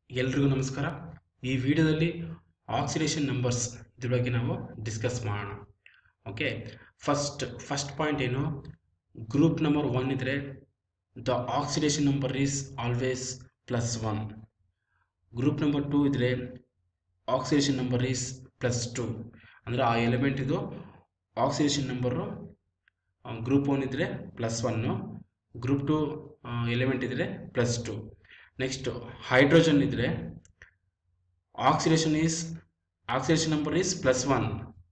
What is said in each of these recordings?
ಎಲ್ರಿಗೂ ನಮಸ್ಕಾರ ಈ ವಿಡಿಯೋದಲ್ಲಿ ಆಕ್ಸಿಡೇಷನ್ ನಂಬರ್ಸ್ ಇದ್ರ ಬಗ್ಗೆ ನಾವು ಡಿಸ್ಕಸ್ ಮಾಡೋಣ ಓಕೆ ಫಸ್ಟ್ ಫಸ್ಟ್ ಪಾಯಿಂಟ್ ಏನು ಗ್ರೂಪ್ ನಂಬರ್ ಒನ್ ಇದ್ದರೆ the oxidation number is always plus one group number two ಇದ್ದರೆ oxidation number is plus two ಅಂದರೆ ಆ ಎಲಿಮೆಂಟ್ ಇದು ಆಕ್ಸಿಡೇಷನ್ ನಂಬರು ಗ್ರೂಪ್ ಒನ್ ಇದ್ದರೆ plus one group two element ಇದ್ದರೆ plus two next hydrogen ಇದ್ದರೆ oxidation is oxidation number is plus one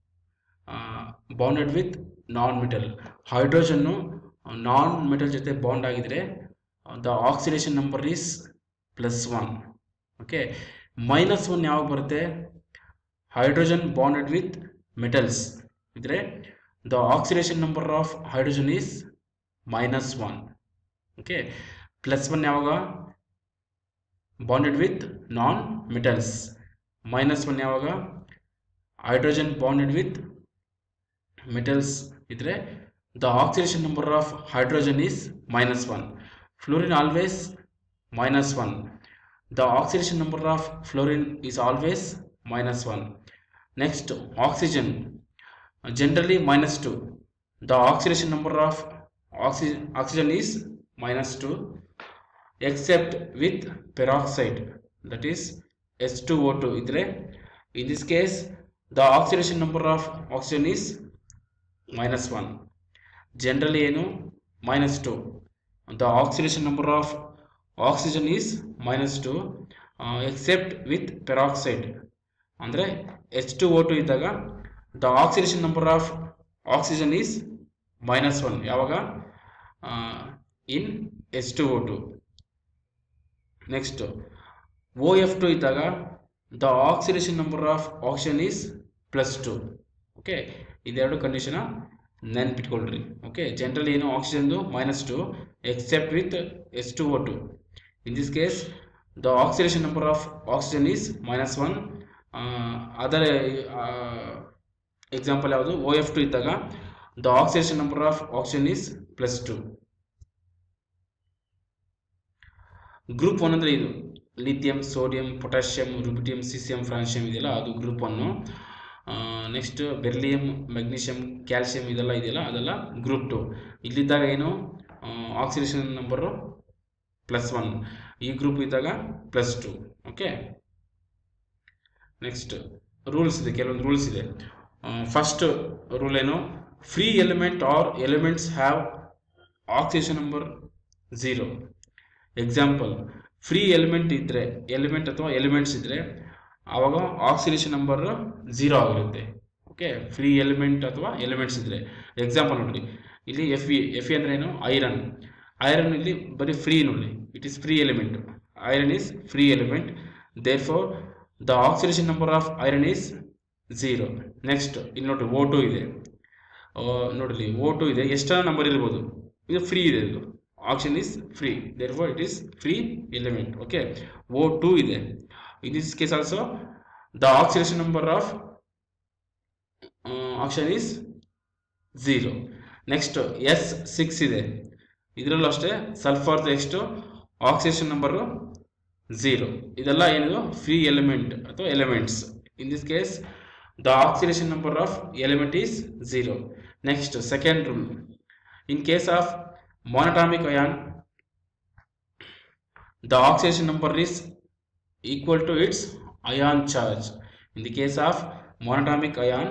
bonded with non metal ಹೈಡ್ರೋಜನ್ನು non metal ಜೊತೆ bond ಆಗಿದ್ರೆ the oxidation number is plus one okay minus one ಯಾವಾಗ ಬರುತ್ತೆ hydrogen bonded with metals ಇದ್ರೆ the oxidation number of hydrogen is minus one okay plus one ಯಾವಾಗ bonded with non metals minus one ಯಾವಾಗ hydrogen bonded with metals ಇದ್ರೆ the oxidation number of hydrogen is minus one fluorine always minus one the oxidation number of fluorine is always minus one next oxygen generally minus 2 the oxidation number of oxy oxygen is minus 2 except with peroxide that is H2O2 idre in this case the oxidation number of oxygen is minus 1 generally ಏನು minus 2 the oxidation number of oxygen is minus 2 uh, except with peroxide ಅಂದರೆ H two O two ಇದ್ದಾಗ the oxidation number of oxygen is minus one ಯಾವಾಗ in H two O two next O F two ಇದ್ದಾಗ the oxidation number of oxygen is plus two okay ಇದೆರಡು condition ನೆನ್ಪಿಟ್ಕೊಳ್ರಿ okay generally ಏನು ಆಕ್ಸಿಜನ್ದು minus two except with H two O two in this case the oxidation number of oxygen is minus one ಅದರ example ಯಾವುದು O F two ಇದ್ದಾಗ the oxidation number of oxygen is plus two group one ಅಂದರೆ ಇದು lithium sodium potassium rubidium caesium francium ಇದೆಯಲ್ಲ ಅದು group one next beryllium magnesium calcium ಇದೆಲ್ಲ ಇದೆಯಲ್ಲ ಅದೆಲ್ಲ ಗ್ರೂಪ್ ಟು ಇಲ್ಲಿದ್ದಾಗ ಏನು ಆಕ್ಸಿಡೇಷನ್ ನಂಬರು ಪ್ಲಸ್ ಒನ್ ಈ ಗ್ರೂಪ್ ಇದ್ದಾಗ plus two okay next rules ಇದೆ ಕೆಲವೊಂದು ರೂಲ್ಸ್ ಇದೆ ಫಸ್ಟ್ ರೂಲ್ ಏನು free element are elements have oxidation number zero example free element ಇದ್ದರೆ ಎಲಿಮೆಂಟ್ ಅಥವಾ ಎಲಿಮೆಂಟ್ಸ್ ಇದ್ದರೆ ಆವಾಗ ಆಕ್ಸಿಡೇಷನ್ ನಂಬರ್ ಝೀರೋ ಆಗಿರುತ್ತೆ ಓಕೆ ಫ್ರೀ ಎಲಿಮೆಂಟ್ ಅಥವಾ ಎಲಿಮೆಂಟ್ಸ್ ಇದ್ದರೆ ಎಕ್ಸಾಂಪಲ್ ನೋಡಿರಿ ಇಲ್ಲಿ ಎಫ್ ಇ ಎಫ್ ಇ ಅಂದರೆ ಏನು ಐರನ್ ಐರನ್ ಇಲ್ಲಿ ಬರೀ ಫ್ರೀ ನೋಡಿ it is free element iron is free element therefore the oxidation number of iron is zero next ಇಲ್ಲಿ ನೋಡಿರಿ ಓ ಟು ಇದೆ ನೋಡಿರಿ ಓ ಟು ಇದೆ ಎಷ್ಟೋ ನಂಬರ್ ಇರ್ಬೋದು ಇದು ಫ್ರೀ ಇದೆ ಇದು action is free therefore it is free element okay O two ಇದೆ in this case also the oxidation number of action is zero next S six ಇದೆ ಇದರಲ್ಲೂ ಅಷ್ಟೇ ಸಲ್ಫರ್ದು ಎಷ್ಟು ಆಕ್ಸಿಡೇಷನ್ ನಂಬರು ಝೀರೋ ಇದೆಲ್ಲ ಏನಿದು ಫ್ರೀ ಎಲಿಮೆಂಟ್ ಅಥವಾ elements in this case the oxidation number of element is zero next second rule in case of monatomic ion the oxidation number is equal to its ion charge in the case of monatomic ion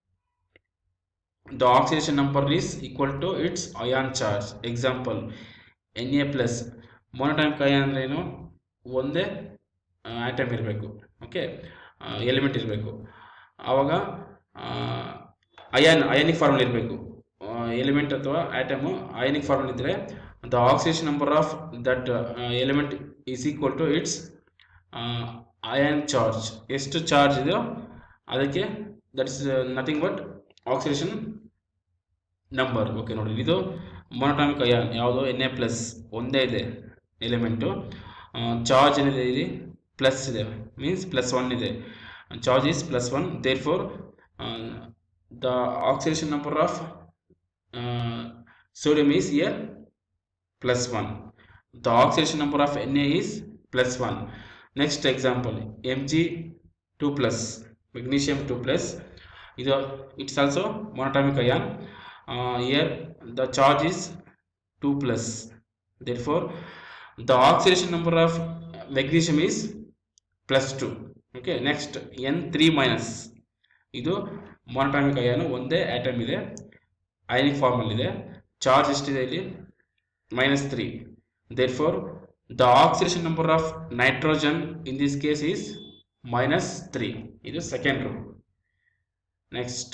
the oxidation number is equal to its ion charge example N A plus monatomic ion ಅಂದ್ರೆ ಏನು ಒಂದೇ atom ಇರಬೇಕು okay element ಇರಬೇಕು ಆವಾಗ ion ionic formal ಇರಬೇಕು element ಅಥವಾ atom ionic formal ಇದ್ದರೆ the oxidation number of that element is equal to its ion charge ಎಷ್ಟು ಚಾರ್ಜ್ ಇದೆಯೋ ಅದಕ್ಕೆ that is nothing but oxidation number okay ನೋಡಿ ಇದು ಮೊನಟಾಮಿಕ್ ಅಯಾನ್ ಯಾವುದು ಎನ್ ಎ ಪ್ಲಸ್ ಒಂದೇ ಇದೆ ಎಲಿಮೆಂಟು ಚಾರ್ಜ್ ಏನಿದೆ ಇಲ್ಲಿ ಪ್ಲಸ್ ಇದೆ ಮೀನ್ಸ್ ಪ್ಲಸ್ ಒನ್ ಇದೆ charge is plus one therefore the oxidation number of sodium is here plus 1 the oxidation number of Na is plus 1 next example M G two plus magnesium two plus ಇದು it's also monatomic ion here the charge is 2 plus therefore the oxidation number of magnesium is plus 2 okay next n3 minus ಇದು ಮೊನಟಾಮಿಕ್ ಅಯಾನು ಒಂದೇ atom ಇದೆ ionic ಫಾರ್ಮಲ್ಲಿ ಇದೆ charge ಎಷ್ಟಿದೆ ಇಲ್ಲಿ minus three therefore the oxidation number of nitrogen in this case is minus three ಇದು second rule next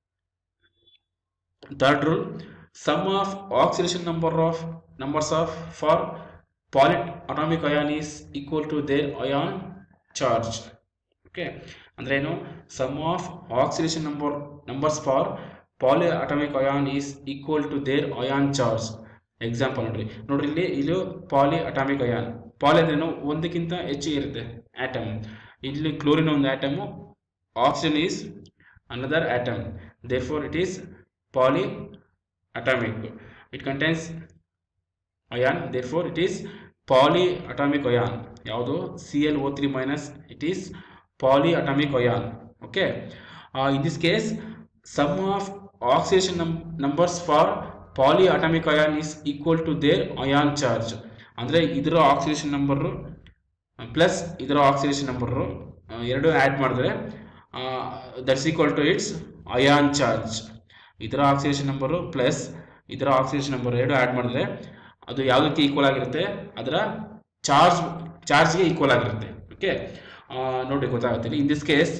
third rule sum of oxidation number of numbers of for polyatomic ion is equal to their ion charge okay ಅಂದ್ರೆ ಏನು sum of oxidation number numbers for polyatomic ion is equal to their ion charge example ನೋಡ್ರಿ ನೋಡ್ರಿ ಇಲ್ಲಿ ಇದು ಪಾಲಿ atomic ion ಪಾಲಿ ಅಂದ್ರೇನು ಒಂದಕ್ಕಿಂತ ಹೆಚ್ಚಿಗೆ ಇರುತ್ತೆ ಆಟಮ್ ಇಲ್ಲಿ ಕ್ಲೋರಿನ್ ಒಂದು atom oxygen is another atom therefore it is polyatomic it contains ion therefore it is polyatomic ion ಯಾವುದು C L O three minus it is polyatomic ion okay uh, in this case sum of oxidation num numbers for polyatomic ion is equal to their ion charge ಅಂದರೆ ಇದರ oxidation number plus ಇದರ oxidation number ಎರಡು add ಮಾಡಿದ್ರೆ that's equal to its ion charge ಇದರ oxidation number plus ಇದರ oxidation number ಎರಡು add ಮಾಡಿದ್ರೆ ಅದು ಯಾವುದಕ್ಕೆ ಈಕ್ವಲ್ ಆಗಿರುತ್ತೆ ಅದರ ಚಾರ್ಜ್ ಚಾರ್ಜ್ಗೆ ಈಕ್ವಲ್ ಆಗಿರುತ್ತೆ ಓಕೆ ನೋಡಿ ಗೊತ್ತಾಗುತ್ತೆ in this case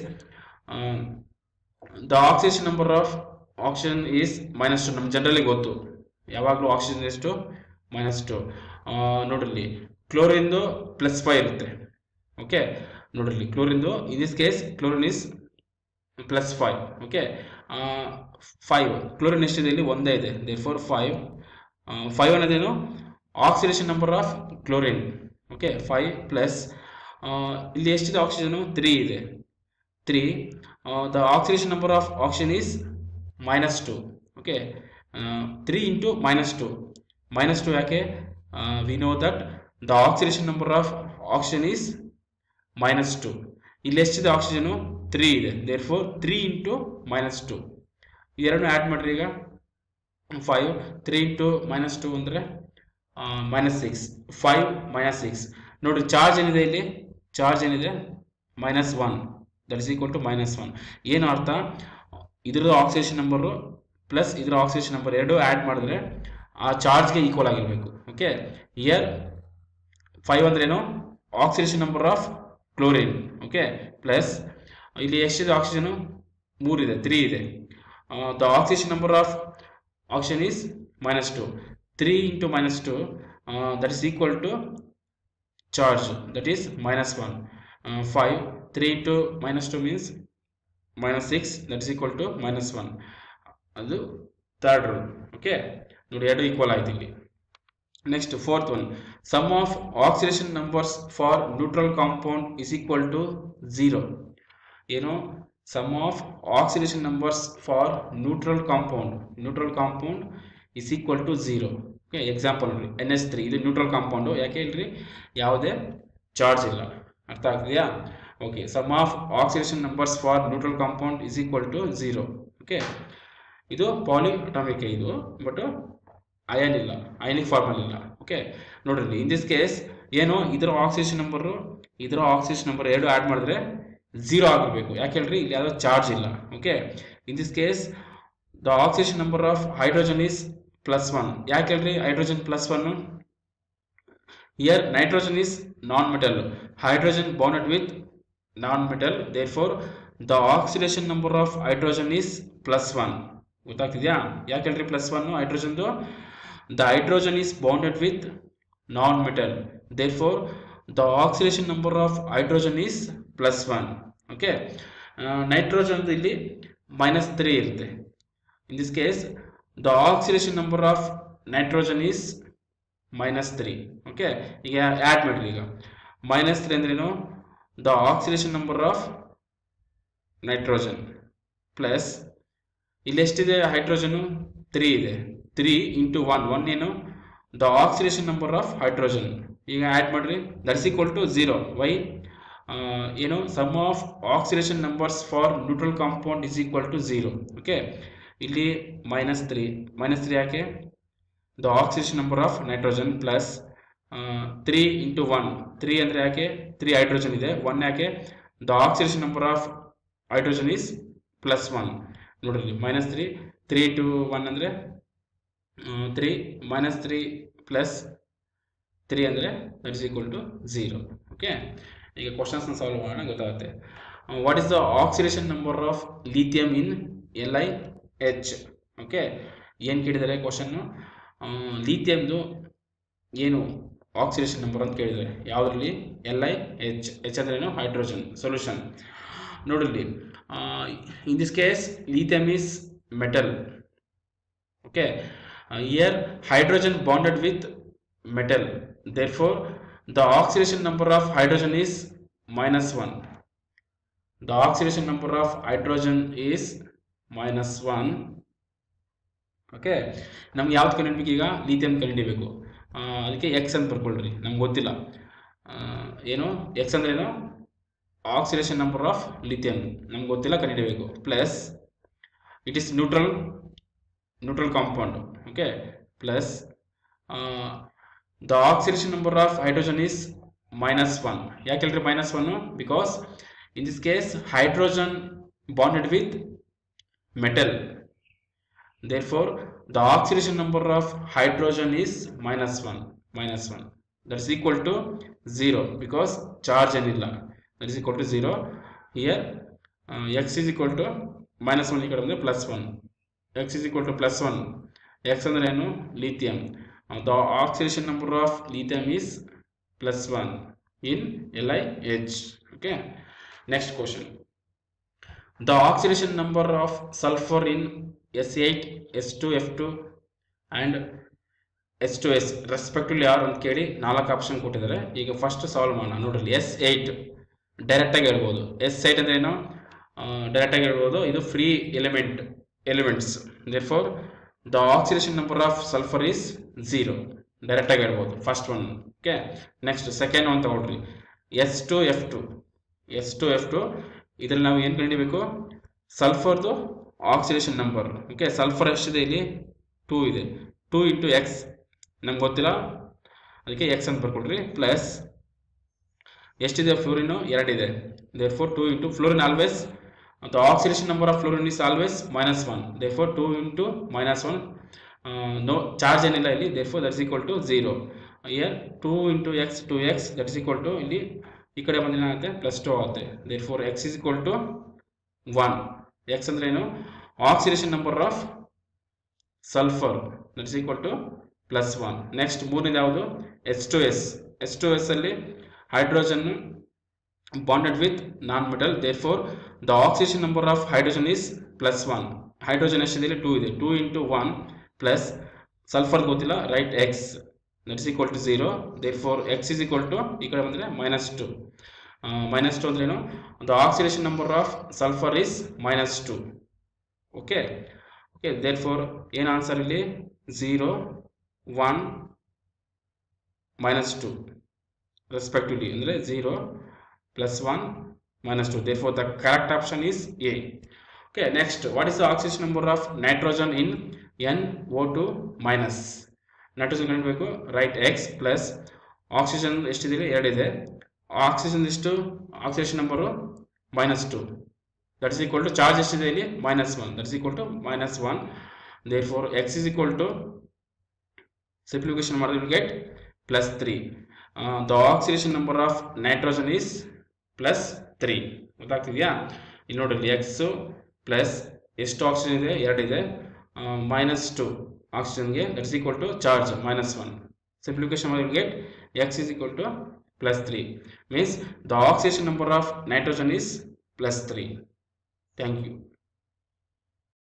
the oxidation number of oxygen is minus two ನಮ್ಮ ಜನರಲಿ ಗೊತ್ತು ಯಾವಾಗಲೂ ಆಕ್ಸಿಜನ್ ಎಷ್ಟು ಮೈನಸ್ ಟು ನೋಡ್ರಿ ಕ್ಲೋರಿನ್ದು ಪ್ಲಸ್ ಫೈವ್ ಇರುತ್ತೆ ಓಕೆ ನೋಡ್ರಿ ಕ್ಲೋರಿನ್ದು in this case chlorine is plus five okay five chlorine ಎಷ್ಟಿದೆ ಇಲ್ಲಿ ಒಂದೇ ಇದೆ ದೇ ಫೋರ್ ಫೈವ್ ಫೈವ್ ಅನ್ನೋದೇನು oxidation number of chlorine okay five plus ಇಲ್ಲಿ ಎಷ್ಟಿದೆ ಆಕ್ಸಿಜನು ತ್ರೀ ಇದೆ three the oxidation number of oxygen is minus to okay three into minus two minus two ಯಾಕೆ we know that the oxidation number of oxygen is minus two ಇಲ್ಲಿ ಎಷ್ಟಿದೆ oxygen three ಇದೆ therefore three into minus two ಎರಡು add ಮಾಡಿರಿ ಈಗ five three into minus two ಅಂದರೆ minus six five minus six ನೋಡಿ charge ಏನಿದೆ ಇಲ್ಲಿ ಚಾರ್ಜ್ ಏನಿದೆ minus one that is equal to minus one ಏನು ಅರ್ಥ ಇದ್ರದ್ದು ಆಕ್ಸಿಡೇಷನ್ ನಂಬರು ಪ್ಲಸ್ ಇದರ ಆಕ್ಸಿಡೇಷನ್ ನಂಬರ್ ಎರಡು ಆ್ಯಡ್ ಮಾಡಿದ್ರೆ ಆ ಚಾರ್ಜ್ಗೆ ಈಕ್ವಲ್ ಆಗಿರಬೇಕು ಓಕೆ ಇಯರ್ ಫೈವ್ ಅಂದ್ರೇನು oxidation number of chlorine okay plus ಇಲ್ಲಿ ಎಷ್ಟಿದೆ ಆಕ್ಸಿಜನು ಮೂರಿದೆ ತ್ರೀ ಇದೆ the oxidation number of oxygen is minus two three into minus two that is equal to charge that is minus one five three into minus two means minus six that is equal to minus one ಅದು third rule okay ನೋಡಿ ಎರಡು equal ಆಯ್ತು ಇಲ್ಲಿ next fourth one some of oxidation numbers for neutral compound is equal to zero ಏನು sum of oxidation numbers for neutral compound neutral compound is equal to zero okay example ನೋಡ್ರಿ N S three ಇದು neutral compound ಯಾಕೆ ಹೇಳ್ರಿ ಯಾವುದೇ charge ಇಲ್ಲ ಅರ್ಥ ಆಗ್ತಿದೆಯಾ okay sum of oxidation numbers for neutral compound is equal to zero okay ಇದು polyatomic ಇದು ಬಟ್ ಅಯನ್ ಇಲ್ಲ ಅಯನಿಕ್ ಫಾರ್ಮಲ್ ಇಲ್ಲ ಓಕೆ ನೋಡ್ರಿ ಇನ್ ದಿಸ್ ಕೇಸ್ ಏನು ಇದರ ಆಕ್ಸಿಡೇಷನ್ ನಂಬರು ಇದರ ಆಕ್ಸಿಡೇಷನ್ ನಂಬರ್ ಎರಡು ಆ್ಯಡ್ ಮಾಡಿದ್ರೆ ಝೀರೋ ಆಗಿರಬೇಕು ಯಾಕೆ ಹೇಳ್ರಿ ಇಲ್ಲಿ ಯಾವುದೋ ಚಾರ್ಜ್ ಇಲ್ಲ okay in this case the oxidation number of hydrogen is plus one ಯಾಕೆ ಹೇಳ್ರಿ hydrogen plus one here nitrogen is non metal hydrogen bonded with non metal therefore the oxidation number of hydrogen is plus one ಗೊತ್ತಾಗ್ತಿದ್ಯಾ ಯಾಕೆ ಹೇಳ್ರಿ plus one ಹೈಡ್ರೋಜನ್ದು the hydrogen is bonded with non metal therefore the oxidation number of hydrogen is plus one okay nitrogen ಇಲ್ಲಿ minus three ಇರುತ್ತೆ in this case the oxidation number of nitrogen is minus three okay ಈಗ add ಮಾಡಿರಿ ಈಗ minus three ಅಂದ್ರೇನು the oxidation number of nitrogen plus ಇಲ್ಲಿ ಎಷ್ಟಿದೆ hydrogen three ಇದೆ three into one one ಏನು the oxidation number of hydrogen ಈಗ add ಮಾಡಿರಿ that's equal to zero why ಏನು sum of oxidation numbers for neutral compound is equal to zero okay ಇಲ್ಲಿ minus three minus three ಯಾಕೆ the oxidation number of nitrogen plus three into one three ಅಂದರೆ ಯಾಕೆ three hydrogen ಇದೆ one ಯಾಕೆ the oxidation number of hydrogen is plus one ನೋಡ್ರಿ minus three three two one ಅಂದರೆ three minus three plus three ಅಂದರೆ that is equal to zero okay ಈಗ ಕ್ವಶನ್ಸ್ನ solve ಮಾಡೋಣ ಗೊತ್ತಾಗುತ್ತೆ what is the oxidation number of lithium in L I H okay ಏನು ಕೇಳಿದ್ದಾರೆ question ಲಿಥಿಯಮ್ದು ಏನು ಆಕ್ಸಿಡೇಷನ್ ನಂಬರ್ ಅಂತ ಕೇಳಿದ್ದಾರೆ ಯಾವುದರಲ್ಲಿ ಎಲ್ ಐ ಎಚ್ ಎಚ್ ಅಂದ್ರೆ ಏನು ಹೈಡ್ರೋಜನ್ ಸೊಲ್ಯೂಷನ್ ನೋಡಿಲ್ಲಿ in this case lithium is metal okay here hydrogen bonded with metal therefore the oxidation number of hydrogen is minus 1 the oxidation number of hydrogen is minus 1 okay ನಮ್ಗೆ ಯಾವ್ದು ಕಂಡುಹಿಡ್ಬೇಕು ಈಗ lithium ಕಂಡುಹಿಡಿಬೇಕು ಅದಕ್ಕೆ X ಅಂತ ಬರ್ಕೊಳ್ರಿ ನಮ್ಗೆ ಗೊತ್ತಿಲ್ಲ ಏನು ಎಕ್ಸ್ ಅಂದ್ರೆ ಏನು ಆಕ್ಸಿಡೇಷನ್ ನಂಬರ್ ಆಫ್ ಲಿಥಿಯಂ ನಮ್ಗೆ ಗೊತ್ತಿಲ್ಲ ಕಂಡುಹಿಡಿಬೇಕು plus it is neutral neutral compound okay plus the oxidation number of hydrogen is minus 1 ಯಾಕೆ ಹೇಳ್ರಿ minus 1 because in this case hydrogen bonded with metal therefore the oxidation number of hydrogen is minus 1 minus 1 that is equal to 0 because charge ಏನಿಲ್ಲ that is equal to 0 here uh, x is equal to minus 1 ಈ ಕಡೆ ಬಂದರೆ plus 1 x is equal to plus 1 x ಅಂದ್ರೆ ಏನು lithium Uh, the oxidation number of lithium is plus 1 in LiH. Okay. Next question. The oxidation number of sulfur in S8, S2, F2 and S2S respectively are ಅಂತ ಕೇಳಿ ನಾಲ್ಕು option ಕೊಟ್ಟಿದ್ದಾರೆ ಈಗ first solve ಮಾಡೋಣ ನೋಡ್ರಿ S eight ಡೈರೆಕ್ಟಾಗಿ ಹೇಳ್ಬೋದು S eight ಅಂದ್ರೆ ಏನು ಡೈರೆಕ್ಟಾಗಿ ಹೇಳ್ಬೋದು ಇದು free element elements therefore the oxidation number of sulphur is zero ಡೈರೆಕ್ಟಾಗಿ ಹೇಳ್ಬೋದು first one okay next second one ತಗೊಳ್ರಿ S two F two S two F two ಇದ್ರಲ್ಲಿ ನಾವು ಏನು ಕಂಡಿಬೇಕು ಸಲ್ಫರ್ದು ಆಕ್ಸಿಡೇಷನ್ ನಂಬರ್ ಓಕೆ ಸಲ್ಫರ್ ಎಷ್ಟಿದೆ ಇಲ್ಲಿ ಟೂ ಇದೆ ಟೂ ಇಂಟು ಎಕ್ಸ್ ನಮ್ಗೆ ಗೊತ್ತಿಲ್ಲ ಅದಕ್ಕೆ ಎಕ್ಸ್ ಅಂತ ಬರ್ಕೊಡ್ರಿ ಪ್ಲಸ್ ಎಷ್ಟಿದೆ ಫ್ಲೋರಿನು ಎರಡಿದೆ therefore two into fluorine always the oxidation number of fluorine is always minus 1 therefore 2 into minus 1 uh, no charge ಏನಿಲ್ಲ ಇಲ್ಲಿ therefore that is equal to 0 here 2 into x 2x that is equal to ಇಲ್ಲಿ ಈ ಕಡೆ ಬಂದ್ರೆ ಏನಾಗುತ್ತೆ plus two ಆಗುತ್ತೆ therefore x is equal to 1 x ಅಂದ್ರೆ ಏನು oxidation number of sulphur that is equal to plus one next ಮೂರನೇದು ಯಾವುದು H two S H two S ಅಲ್ಲಿ hydrogen bonded with non-metal therefore the oxidation number of hydrogen is plus 1 hydrogen ಎಷ್ಟಿದೆ 2 ಇದೆ 2 into 1 plus sulfur ಗೊತ್ತಿಲ್ಲ right x that is equal to 0 therefore x is equal to ಈ ಕಡೆ ಬಂದರೆ minus 2 uh, minus 2 ಅಂದ್ರೆ ಏನು the oxidation number of sulfur is minus 2 okay okay therefore ಏನು answer ಇಲ್ಲಿ 0 1 minus 2 respectively ಅಂದರೆ 0 plus 1 minus 2 therefore the correct option is a okay next what is the oxidation number of nitrogen in NO2 minus nitrogen ಕಂಡುಬೇಕು right X plus oxygen ಎಷ್ಟಿದೆ ಎರಡಿದೆ oxygen ಎಷ್ಟು oxidation number minus two that is equal to charge ಎಷ್ಟಿದೆ ಇಲ್ಲಿ minus one that is equal to minus one therefore X is equal to simplification ಮಾಡಿದ್ರೆ get plus three the oxidation number of nitrogen is plus three ಗೊತ್ತಾಗ್ತಿದೆಯಾ ಇಲ್ಲಿ ನೋಡಿರಿ X plus ಎಷ್ಟು oxygen ಇದೆ ಎರಡಿದೆ minus two ಆಕ್ಸಿಜನ್ಗೆ that's equal to charge minus one simplification ಮಾಡಿ get X is equal to plus three means the oxidation number of nitrogen is plus three thank you